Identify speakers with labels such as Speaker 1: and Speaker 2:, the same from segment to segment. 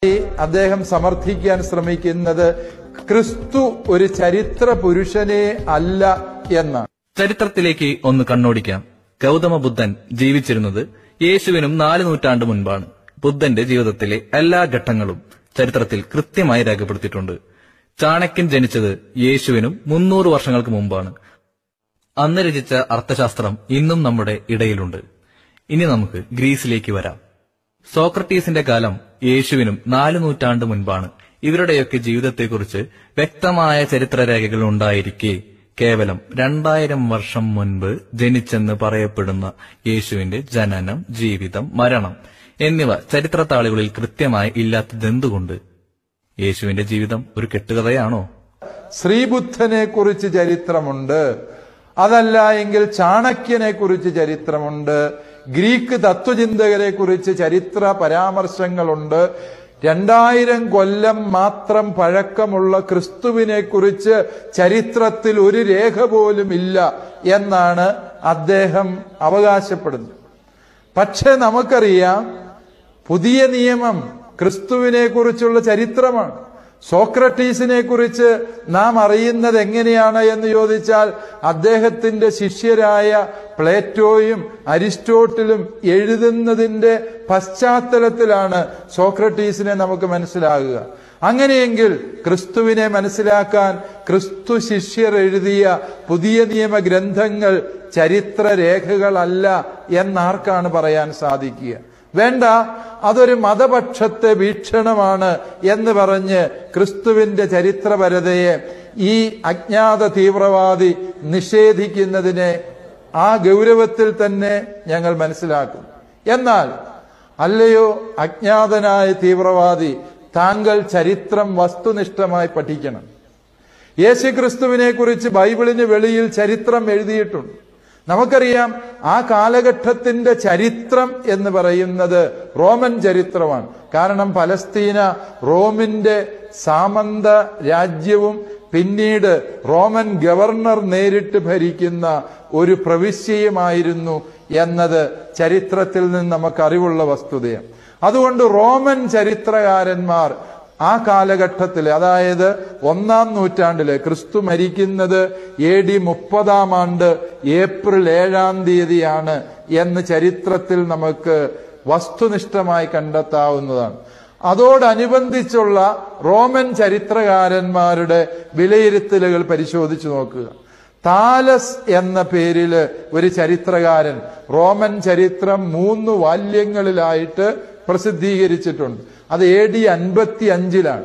Speaker 1: അദ്ദേഹം സമർത്ഥിക്കാൻ ശ്രമിക്കുന്നത് ക്രിസ്തു ഒരു ചരിത്ര പുരുഷനെ അല്ല എന്നാണ്
Speaker 2: ചരിത്രത്തിലേക്ക് ഒന്ന് കണ്ണോടിക്കാം ഗൗതമ ബുദ്ധൻ ജീവിച്ചിരുന്നത് യേശുവിനും നാല് നൂറ്റാണ്ട് മുൻപാണ് ബുദ്ധന്റെ ജീവിതത്തിലെ എല്ലാ ഘട്ടങ്ങളും ചരിത്രത്തിൽ കൃത്യമായി രേഖപ്പെടുത്തിയിട്ടുണ്ട് ചാണക്യൻ ജനിച്ചത് യേശുവിനും മുന്നൂറ് വർഷങ്ങൾക്ക് മുമ്പാണ് അന്ന് രചിച്ച അർത്ഥശാസ്ത്രം ഇന്നും നമ്മുടെ ഇടയിലുണ്ട് ഇനി നമുക്ക് ഗ്രീസിലേക്ക് വരാം സോക്രട്ടീസിന്റെ കാലം യേശുവിനും നാല് നൂറ്റാണ്ട് മുൻപാണ് ഇവരുടെയൊക്കെ ജീവിതത്തെക്കുറിച്ച് വ്യക്തമായ ചരിത്രരേഖകൾ ഉണ്ടായിരിക്കെ കേവലം രണ്ടായിരം വർഷം മുൻപ് ജനിച്ചെന്ന് പറയപ്പെടുന്ന യേശുവിന്റെ ജനനം ജീവിതം മരണം എന്നിവ ചരിത്രത്താളുകളിൽ കൃത്യമായി ഇല്ലാത്തതെന്തുകൊണ്ട് യേശുവിന്റെ ജീവിതം ഒരു കെട്ടുകഥയാണോ
Speaker 1: ശ്രീബുദ്ധനെ കുറിച്ച് ചരിത്രമുണ്ട് അതല്ല എങ്കിൽ ചാണക്യനെ കുറിച്ച് ചരിത്രമുണ്ട് ഗ്രീക്ക് തത്വചിന്തകരെ കുറിച്ച് ചരിത്ര പരാമർശങ്ങളുണ്ട് രണ്ടായിരം കൊല്ലം മാത്രം പഴക്കമുള്ള ക്രിസ്തുവിനെ കുറിച്ച് ചരിത്രത്തിൽ ഒരു രേഖ പോലും ഇല്ല എന്നാണ് അദ്ദേഹം അവകാശപ്പെടുന്നത് പക്ഷെ നമുക്കറിയാം പുതിയ നിയമം ക്രിസ്തുവിനെ കുറിച്ചുള്ള ചരിത്രമാണ് സോക്രട്ടീസിനെ കുറിച്ച് നാം അറിയുന്നത് എങ്ങനെയാണ് എന്ന് ചോദിച്ചാൽ അദ്ദേഹത്തിന്റെ ശിഷ്യരായ പ്ലേറ്റോയും അരിസ്റ്റോട്ടിലും എഴുതുന്നതിന്റെ പശ്ചാത്തലത്തിലാണ് സോക്രട്ടീസിനെ നമുക്ക് മനസ്സിലാകുക അങ്ങനെയെങ്കിൽ ക്രിസ്തുവിനെ മനസ്സിലാക്കാൻ ക്രിസ്തു ശിഷ്യർ എഴുതിയ പുതിയ നിയമ ഗ്രന്ഥങ്ങൾ ചരിത്ര രേഖകളല്ല എന്നാർക്കാണ് പറയാൻ സാധിക്കുക വേണ്ട അതൊരു മതപക്ഷത്തെ വീക്ഷണമാണ് എന്ന് പറഞ്ഞ് ക്രിസ്തുവിന്റെ ചരിത്രപരതയെ ഈ അജ്ഞാത തീവ്രവാദി നിഷേധിക്കുന്നതിനെ ആ ഗൗരവത്തിൽ തന്നെ ഞങ്ങൾ മനസ്സിലാക്കും എന്നാൽ അല്ലയോ അജ്ഞാതനായ തീവ്രവാദി താങ്കൾ ചരിത്രം വസ്തുനിഷ്ഠമായി പഠിക്കണം യേശുക്രിസ്തുവിനെ കുറിച്ച് ബൈബിളിന് വെളിയിൽ ചരിത്രം എഴുതിയിട്ടുണ്ട് നമുക്കറിയാം ആ കാലഘട്ടത്തിന്റെ ചരിത്രം എന്ന് പറയുന്നത് റോമൻ ചരിത്രമാണ് കാരണം പലസ്തീന റോമിന്റെ സാമന്ത രാജ്യവും പിന്നീട് റോമൻ ഗവർണർ നേരിട്ട് ഭരിക്കുന്ന ഒരു പ്രവിശ്യയുമായിരുന്നു എന്നത് ചരിത്രത്തിൽ നിന്ന് നമുക്ക് അറിവുള്ള വസ്തുതയാണ് അതുകൊണ്ട് റോമൻ ചരിത്രകാരന്മാർ ആ കാലഘട്ടത്തിൽ അതായത് ഒന്നാം നൂറ്റാണ്ടില് ക്രിസ്തു മരിക്കുന്നത് എ ഡി മുപ്പതാം ആണ്ട് ഏപ്രിൽ ഏഴാം തീയതിയാണ് എന്ന് ചരിത്രത്തിൽ നമുക്ക് വസ്തുനിഷ്ഠമായി കണ്ടെത്താവുന്നതാണ് അതോടനുബന്ധിച്ചുള്ള റോമൻ ചരിത്രകാരന്മാരുടെ വിലയിരുത്തലുകൾ പരിശോധിച്ചു നോക്കുക താലസ് എന്ന പേരില് ഒരു ചരിത്രകാരൻ റോമൻ ചരിത്രം മൂന്ന് വാല്യങ്ങളിലായിട്ട് പ്രസിദ്ധീകരിച്ചിട്ടുണ്ട് അത് എ ഡി അൻപത്തി അഞ്ചിലാണ്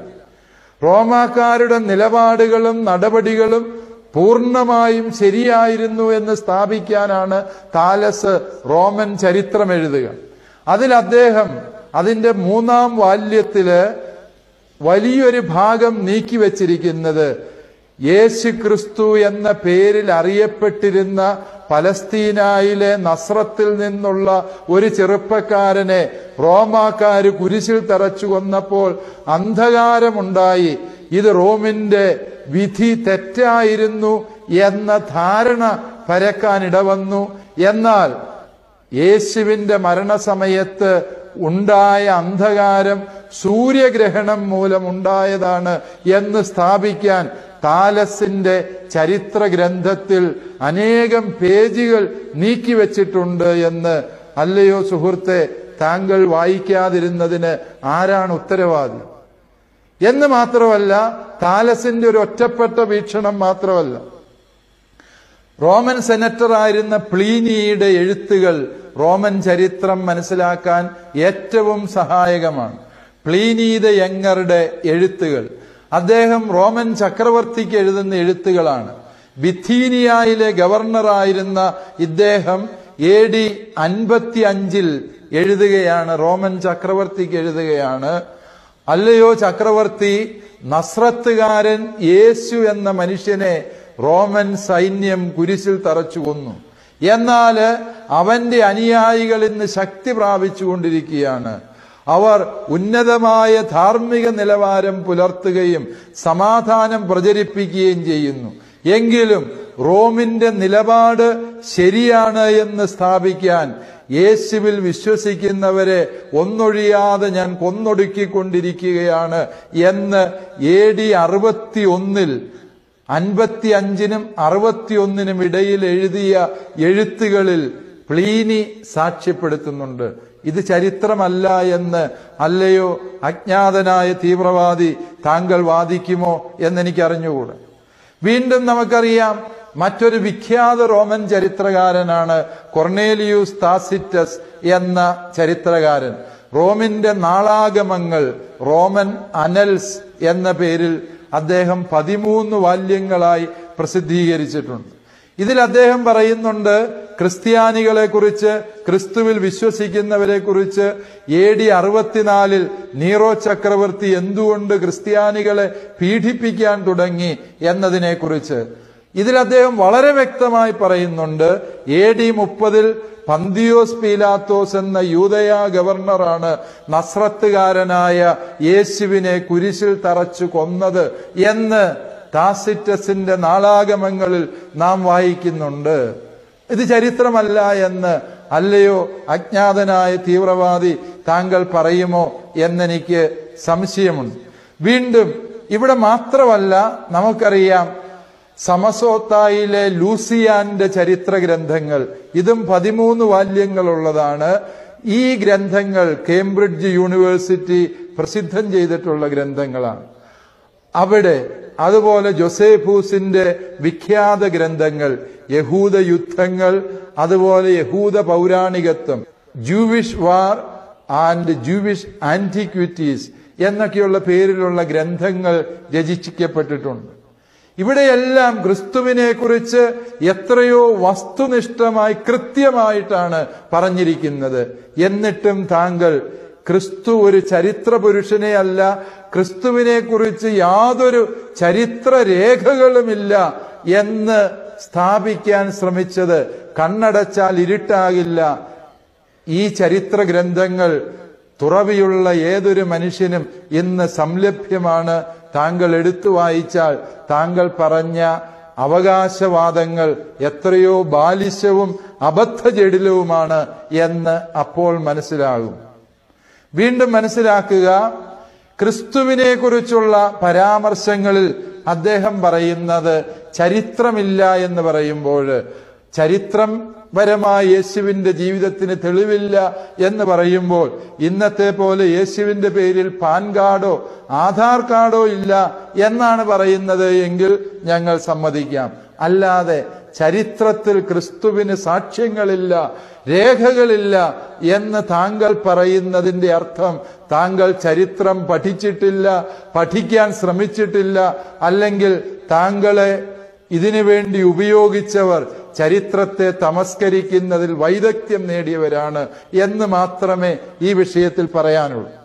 Speaker 1: റോമാക്കാരുടെ നിലപാടുകളും നടപടികളും പൂർണ്ണമായും ശരിയായിരുന്നു എന്ന് സ്ഥാപിക്കാനാണ് താലസ് റോമൻ ചരിത്രം എഴുതുക അതിൽ അദ്ദേഹം അതിന്റെ മൂന്നാം വാല്യത്തില് വലിയൊരു ഭാഗം നീക്കിവച്ചിരിക്കുന്നത് യേശു ക്രിസ്തു എന്ന പേരിൽ അറിയപ്പെട്ടിരുന്ന പലസ്തീനായിലെ നസ്രത്തിൽ നിന്നുള്ള ഒരു ചെറുപ്പക്കാരനെ റോമാക്കാര് കുരിശിൽ തറച്ചു കൊന്നപ്പോൾ അന്ധകാരമുണ്ടായി ഇത് റോമിന്റെ വിധി തെറ്റായിരുന്നു എന്ന ധാരണ പരക്കാൻ ഇടവന്നു എന്നാൽ യേശുവിന്റെ മരണസമയത്ത് ഉണ്ടായ അന്ധകാരം സൂര്യഗ്രഹണം മൂലം ഉണ്ടായതാണ് എന്ന് സ്ഥാപിക്കാൻ താലസിന്റെ ചരിത്ര ഗ്രന്ഥത്തിൽ അനേകം പേജുകൾ നീക്കിവെച്ചിട്ടുണ്ട് എന്ന് അല്ലയോ സുഹൃത്തെ താങ്കൾ വായിക്കാതിരുന്നതിന് ആരാണ് ഉത്തരവാദി എന്ന് മാത്രമല്ല താലസിന്റെ ഒരു ഒറ്റപ്പെട്ട വീക്ഷണം മാത്രമല്ല റോമൻ സെനറ്ററായിരുന്ന പ്ലീനിയുടെ എഴുത്തുകൾ റോമൻ ചരിത്രം മനസ്സിലാക്കാൻ ഏറ്റവും സഹായകമാണ് പ്ലീനീത യങ്ങറുടെ എഴുത്തുകൾ അദ്ദേഹം റോമൻ ചക്രവർത്തിക്ക് എഴുതുന്ന എഴുത്തുകളാണ് ബിഥീനിയായിലെ ഗവർണറായിരുന്ന ഇദ്ദേഹം എ ഡി അൻപത്തി അഞ്ചിൽ എഴുതുകയാണ് റോമൻ ചക്രവർത്തിക്ക് എഴുതുകയാണ് അല്ലയോ ചക്രവർത്തി നസ്രത്തുകാരൻ യേശു എന്ന മനുഷ്യനെ റോമൻ സൈന്യം കുരിശിൽ തറച്ചു കൊന്നു എന്നാൽ അവന്റെ അനുയായികൾ ഇന്ന് ശക്തി പ്രാപിച്ചുകൊണ്ടിരിക്കുകയാണ് അവർ ഉന്നതമായ ധാർമ്മിക നിലവാരം പുലർത്തുകയും സമാധാനം പ്രചരിപ്പിക്കുകയും ചെയ്യുന്നു എങ്കിലും റോമിന്റെ നിലപാട് ശരിയാണ് എന്ന് സ്ഥാപിക്കാൻ യേശുവിൽ വിശ്വസിക്കുന്നവരെ ഒന്നൊഴിയാതെ ഞാൻ കൊന്നൊടുക്കിക്കൊണ്ടിരിക്കുകയാണ് എന്ന് എ ഡി അറുപത്തി ഒന്നിൽ അൻപത്തി അഞ്ചിനും അറുപത്തിയൊന്നിനും ഇടയിൽ എഴുതിയ എഴുത്തുകളിൽ പ്ലീനി സാക്ഷ്യപ്പെടുത്തുന്നുണ്ട് ഇത് ചരിത്രമല്ല എന്ന് അല്ലയോ അജ്ഞാതനായ തീവ്രവാദി താങ്കൾ വാദിക്കുമോ എന്നെനിക്ക് അറിഞ്ഞുകൂടാ വീണ്ടും നമുക്കറിയാം മറ്റൊരു വിഖ്യാത റോമൻ ചരിത്രകാരനാണ് കൊർണേലിയൂസ് താസിറ്റസ് എന്ന ചരിത്രകാരൻ റോമിന്റെ നാളാഗമങ്ങൾ റോമൻ അനൽസ് എന്ന പേരിൽ അദ്ദേഹം പതിമൂന്ന് വാല്യങ്ങളായി പ്രസിദ്ധീകരിച്ചിട്ടുണ്ട് ഇതിൽ അദ്ദേഹം പറയുന്നുണ്ട് ക്രിസ്ത്യാനികളെ കുറിച്ച് ക്രിസ്തുവിൽ വിശ്വസിക്കുന്നവരെ കുറിച്ച് എ ഡി അറുപത്തിനാലിൽ നീറോ ചക്രവർത്തി എന്തുകൊണ്ട് ക്രിസ്ത്യാനികളെ പീഡിപ്പിക്കാൻ തുടങ്ങി എന്നതിനെ കുറിച്ച് ഇതിൽ അദ്ദേഹം വളരെ വ്യക്തമായി പറയുന്നുണ്ട് എ ഡി മുപ്പതിൽ പന്തിയോസ് പീലാത്തോസ് എന്ന യൂതയ ഗവർണറാണ് നസ്രത്തുകാരനായ യേശുവിനെ കുരിശിൽ തറച്ചു കൊന്നത് എന്ന് താസിറ്റസിന്റെ നാളാഗമങ്ങളിൽ നാം വായിക്കുന്നുണ്ട് ഇത് ചരിത്രമല്ല എന്ന് അല്ലയോ അജ്ഞാതനായ തീവ്രവാദി താങ്കൾ പറയുമോ എന്നെനിക്ക് സംശയമുണ്ട് വീണ്ടും ഇവിടെ മാത്രമല്ല നമുക്കറിയാം സമസോത്തായിലെ ലൂസിയാന്റെ ചരിത്ര ഗ്രന്ഥങ്ങൾ ഇതും പതിമൂന്ന് വാല്യങ്ങളുള്ളതാണ് ഈ ഗ്രന്ഥങ്ങൾ കേംബ്രിഡ്ജ് യൂണിവേഴ്സിറ്റി പ്രസിദ്ധം ചെയ്തിട്ടുള്ള ഗ്രന്ഥങ്ങളാണ് അവിടെ അതുപോലെ ജോസേഫൂസിന്റെ വിഖ്യാത ഗ്രന്ഥങ്ങൾ യഹൂദ യുദ്ധങ്ങൾ അതുപോലെ യഹൂദ പൗരാണികത്വം Jewish war and Jewish antiquities എന്നൊക്കെയുള്ള പേരിലുള്ള ഗ്രന്ഥങ്ങൾ രചിക്കപ്പെട്ടിട്ടുണ്ട് ഇവിടെയെല്ലാം ക്രിസ്തുവിനെ കുറിച്ച് എത്രയോ വസ്തുനിഷ്ഠമായി കൃത്യമായിട്ടാണ് പറഞ്ഞിരിക്കുന്നത് എന്നിട്ടും താങ്കൾ ക്രിസ്തു ഒരു ചരിത്ര പുരുഷനെ അല്ല ക്രിസ്തുവിനെ കുറിച്ച് യാതൊരു ചരിത്ര രേഖകളുമില്ല എന്ന് സ്ഥാപിക്കാൻ ശ്രമിച്ചത് കണ്ണടച്ചാൽ ഇരുട്ടാകില്ല ഈ ചരിത്ര ഗ്രന്ഥങ്ങൾ തുറവിയുള്ള ഏതൊരു മനുഷ്യനും ഇന്ന് സംലഭ്യമാണ് താങ്കൾ എടുത്തു വായിച്ചാൽ താങ്കൾ പറഞ്ഞ അവകാശവാദങ്ങൾ എത്രയോ ബാലിശവും അബദ്ധജടിലവുമാണ് എന്ന് അപ്പോൾ മനസ്സിലാകും വീണ്ടും മനസ്സിലാക്കുക ക്രിസ്തുവിനെ കുറിച്ചുള്ള പരാമർശങ്ങളിൽ അദ്ദേഹം പറയുന്നത് ചരിത്രമില്ല എന്ന് പറയുമ്പോൾ ചരിത്രം പരമായ യേശുവിന്റെ ജീവിതത്തിന് തെളിവില്ല എന്ന് പറയുമ്പോൾ ഇന്നത്തെ പോലെ യേശുവിന്റെ പേരിൽ പാൻ കാർഡോ ആധാർ കാർഡോ ഇല്ല എന്നാണ് പറയുന്നത് എങ്കിൽ ഞങ്ങൾ സമ്മതിക്കാം അല്ലാതെ ചരിത്രത്തിൽ ക്രിസ്തുവിന് സാക്ഷ്യങ്ങളില്ല രേഖകളില്ല എന്ന് താങ്കൾ പറയുന്നതിന്റെ അർത്ഥം താങ്കൾ ചരിത്രം പഠിച്ചിട്ടില്ല പഠിക്കാൻ ശ്രമിച്ചിട്ടില്ല അല്ലെങ്കിൽ താങ്കളെ ഇതിനു വേണ്ടി ഉപയോഗിച്ചവർ ചരിത്രത്തെ തമസ്കരിക്കുന്നതിൽ വൈദഗ്ധ്യം നേടിയവരാണ് എന്ന് മാത്രമേ ഈ വിഷയത്തിൽ പറയാനുള്ളൂ